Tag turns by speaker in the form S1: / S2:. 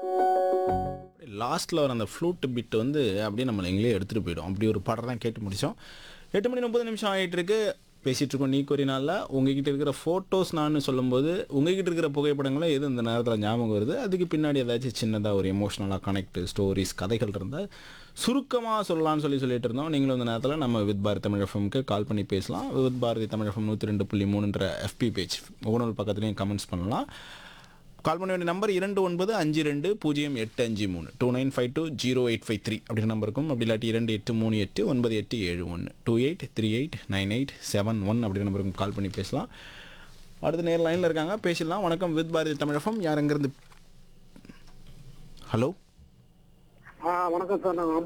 S1: லாஸ்ட்டில் வர அந்த ஃப்ளூட் பிட் வந்து அப்படியே நம்மளை எங்களே எடுத்துகிட்டு போயிடும் அப்படி ஒரு பாடம் தான் கேட்டு முடித்தோம் எட்டு மணி முப்பது நிமிஷம் ஆகிட்டு இருக்கு பேசிகிட்டு இருக்கோம் நீ ஒரு நாளில் உங்ககிட்ட இருக்கிற ஃபோட்டோஸ் நான் சொல்லும்போது உங்ககிட்ட இருக்கிற புகைப்படங்களை எது இந்த நேரத்தில் ஞாபகம் வருது அதுக்கு பின்னாடி ஏதாச்சும் சின்னதாக ஒரு எமோஷ்னலாக கனெக்ட் ஸ்டோரிஸ் கதைகள் இருந்தால் சுருக்கமாக சொல்லலாம்னு சொல்லி சொல்லிட்டு இருந்தோம் நீங்களும் இந்த நேரத்தில் நம்ம வித் பாரதி தமிழ் எஃப்எம்க்கு கால் பண்ணி பேசலாம் வித் பாரதி தமிழ் எஃப்எம் நூற்றி ரெண்டு புள்ளி மூணுன்ற எஃபி பேஜ் முகநூல் பக்கத்துலேயும் கமெண்ட்ஸ் பண்ணலாம் கால் பண்ண வேண்டிய நம்பர் இரண்டு ஒன்பது அஞ்சு ரெண்டு பூஜ்ஜியம் எட்டு அஞ்சு மூணு two nine five two zero eight five three அப்படின்ற நம்பர் இருக்கும் அப்படி இல்லாட்டி இரண்டு எட்டு மூணு எட்டு ஒன்பது எட்டு ஏழு ஒன்று two eight three eight nine eight seven one அப்படின்ற நம்பருக்கு கால் பண்ணி பேசலாம் அடுத்த நேர் லைனில் இருக்காங்க பேசிடலாம் வணக்கம் வித் பாரதி தமிழகம் யார் அங்கேருந்து ஹலோ
S2: ஆ வணக்கம் சார் நான்